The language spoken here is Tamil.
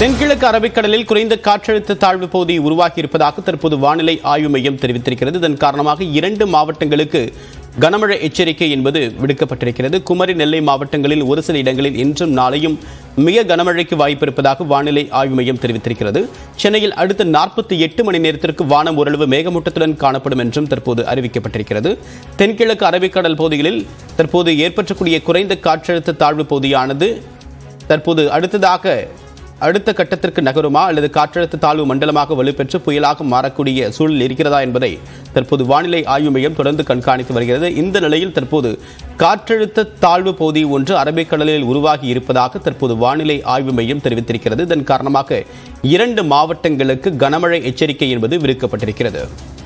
தென்கிழக்கு அரபிக்கடலில் குறைந்த காற்றழுத்த தாழ்வு பகுதி உருவாகி இருப்பதாக தற்போது வானிலை ஆய்வு மையம் தெரிவித்திருக்கிறது இதன் காரணமாக இரண்டு மாவட்டங்களுக்கு கனமழை எச்சரிக்கை என்பது விடுக்கப்பட்டிருக்கிறது குமரி நெல்லை மாவட்டங்களில் ஒரு சில இடங்களில் இன்றும் நாளையும் மிக கனமழைக்கு வாய்ப்பு இருப்பதாக வானிலை ஆய்வு மையம் தெரிவித்திருக்கிறது சென்னையில் அடுத்த நாற்பத்தி எட்டு மணி நேரத்திற்கு வானம் ஓரளவு மேகமூட்டத்துடன் காணப்படும் என்றும் தற்போது அறிவிக்கப்பட்டிருக்கிறது தென்கிழக்கு அரபிக்கடல் பகுதிகளில் தற்போது ஏற்பற்றக்கூடிய குறைந்த காற்றழுத்த தாழ்வு பகுதியானது தற்போது அடுத்ததாக அடுத்த கட்டத்திற்கு நகருமா அல்லது காற்றழுத்த தாழ்வு மண்டலமாக வலுப்பெற்று புயலாக மாறக்கூடிய சூழல் இருக்கிறதா என்பதை தற்போது வானிலை ஆய்வு மையம் தொடர்ந்து கண்காணித்து வருகிறது இந்த நிலையில் தற்போது காற்றழுத்த தாழ்வு பகுதி ஒன்று அரபிக்கடலில் உருவாகி இருப்பதாக தற்போது வானிலை ஆய்வு மையம் தெரிவித்திருக்கிறது இதன் காரணமாக இரண்டு மாவட்டங்களுக்கு கனமழை எச்சரிக்கை என்பது விடுக்கப்பட்டிருக்கிறது